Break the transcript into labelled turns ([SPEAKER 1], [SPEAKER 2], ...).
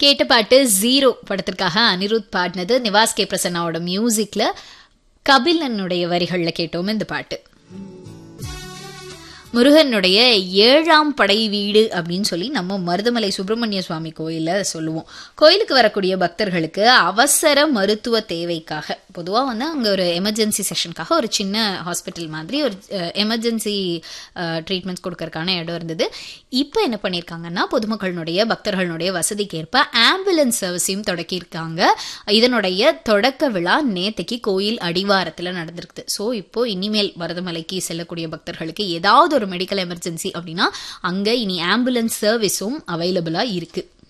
[SPEAKER 1] கேட்ட பாட்டு ஜீரோ படத்திற்காக அனிருத் பாடினது நிவாஸ் கே பிரசன்னாவோட மியூசிக்ல கபிலனுடைய வரிகள்ல கேட்டோம் இந்த பாட்டு முருகனுடைய ஏழாம் படை வீடு அப்படின்னு சொல்லி நம்ம மருதமலை சுப்பிரமணிய சுவாமி கோயிலில் சொல்லுவோம் கோயிலுக்கு வரக்கூடிய பக்தர்களுக்கு அவசர மருத்துவ தேவைக்காக பொதுவாக வந்து அங்கே ஒரு எமர்ஜென்சி செஷனுக்காக ஒரு சின்ன ஹாஸ்பிட்டல் மாதிரி ஒரு எமர்ஜென்சி ட்ரீட்மெண்ட்ஸ் கொடுக்கறதுக்கான இடம் இருந்தது இப்போ என்ன பண்ணியிருக்காங்கன்னா பொதுமக்களுடைய பக்தர்களுடைய வசதிக்கு ஏற்ப ஆம்புலன்ஸ் சர்வீஸையும் தொடக்கியிருக்காங்க இதனுடைய தொடக்க விழா நேத்தைக்கு கோயில் அடிவாரத்தில் நடந்திருக்குது ஸோ இப்போ இனிமேல் மருதமலைக்கு செல்லக்கூடிய பக்தர்களுக்கு ஏதாவது ஒரு மெடிக்கல் எமர்ஜென்சி அப்படின்னா அங்கே இனி ஆம்புலன்ஸ் சர்வீஸும் அவைலபிளாக இருக்குது